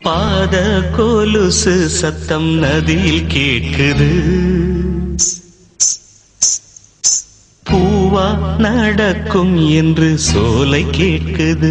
பாத கொலுசு சத்தம் நதியில் கேட்குது பூவா நடக்கும் என்று சோலை கேட்குது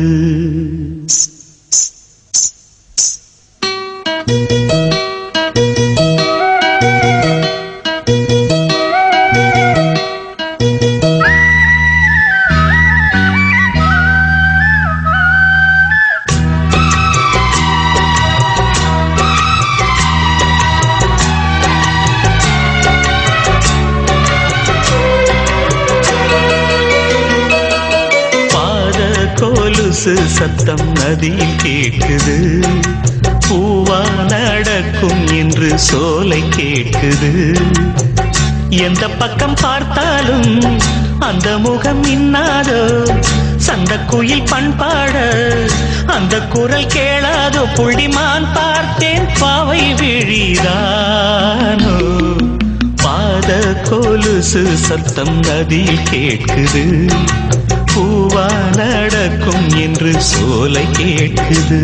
பாத கொலுசு சத்தம் நதியில் கேட்குது பூவா நடக்கும் என்று சோலை கேட்குது எந்த பக்கம் பார்த்தாலும் அந்த முகம் இன்னாதோ சந்த குயில் பண்பாட அந்த குரல் கேளாதோ புள்ளிமான் பார்த்தேன் பாவை விழிதானோ பாத கொலுசு சத்தம் நதியில் கேட்குது பூவா நடக்கும் என்று சோலை கேட்குது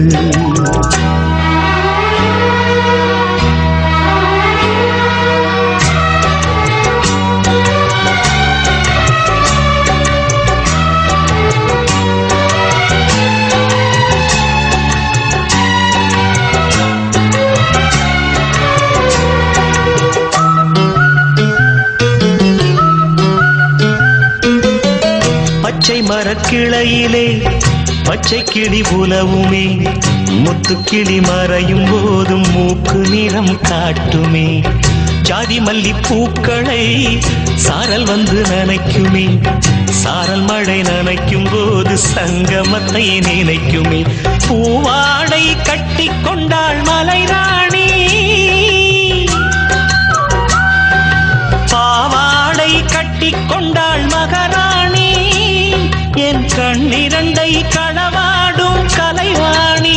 பச்சை மரக்கிளையிலே பச்சை கிளி உலவுமே முத்து கிளி மறையும் போதும் மூக்கு நிறம் காட்டுமே ஜாதி மல்லி பூக்களை சாரல் வந்து நனைக்குமே சாரல் மழை நனைக்கும் போது சங்கமத்தை நினைக்குமே பூவாடை கட்டி கொண்டாள் மலை ராணி பாவாடை கட்டி கொண்டாள் மகாராணி என் கண்ணிரண்டை களவாடும் கலைவாணி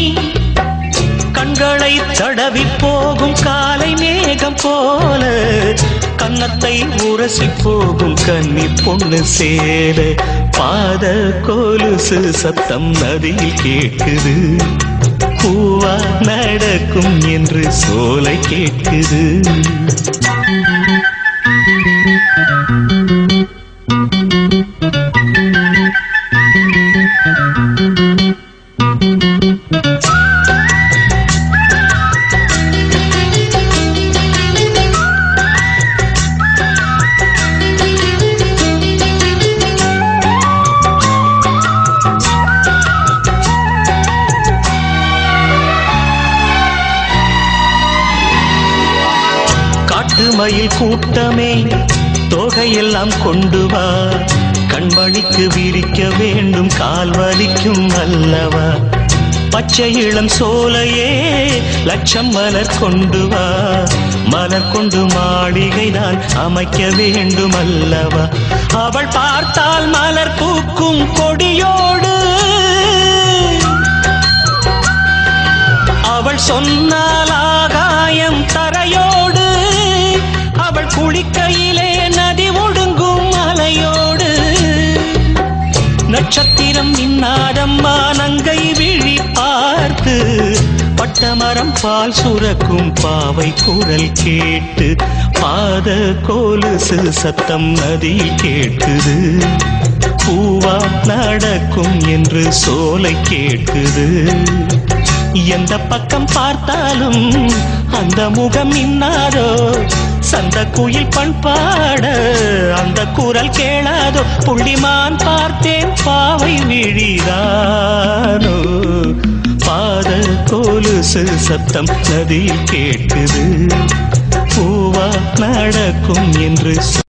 கண்களை தடவி போகும் காலை மேகம் போல கன்னத்தை உரசி போகும் கன்னி பொண்ணு சேர பாத கொலுசு சத்தம் நதியில் கேட்குது பூவா நடக்கும் என்று சோலை கேட்குது காட்டு மயில் கூட்டமே தொகையெல்லாம் கொண்டு வா கண்மணிக்கு விரிக்க வேண்டும் கால் வலிக்கும் அல்லவா பச்சை இளம் சோலையே லட்சம் மலர் கொண்டு வா மலர் கொண்டு மாளிகை நான் அமைக்க வேண்டும் அல்லவா அவள் பார்த்தால் மலர் பூக்கும் கொடியோடு அவள் சொன்னால் ஆகாயம் தரையோடு அவள் குளிக்கையிலே நதி ஒடுங்கும் மலையோடு நட்சத்திரம் இன்னாதம்மா நங்கை விழி பார்த்து பட்டமரம் பால் சுரக்கும் பாவை குரல் கேட்டு பாத கொலுசு சத்தம் நதியில் கேட்குது பூவா நடக்கும் என்று சோலை கேட்குது எந்த பக்கம் பார்த்தாலும் அந்த முகம் இன்னாதோ சந்த குயில் பண்பாட அந்த குரல் கேளாதோ புள்ளிமான் பார்த்தேன் பாவை விழிதானோ பாத கொலுசு சத்தம் நதியில் கேட்குது பூவா நடக்கும் என்று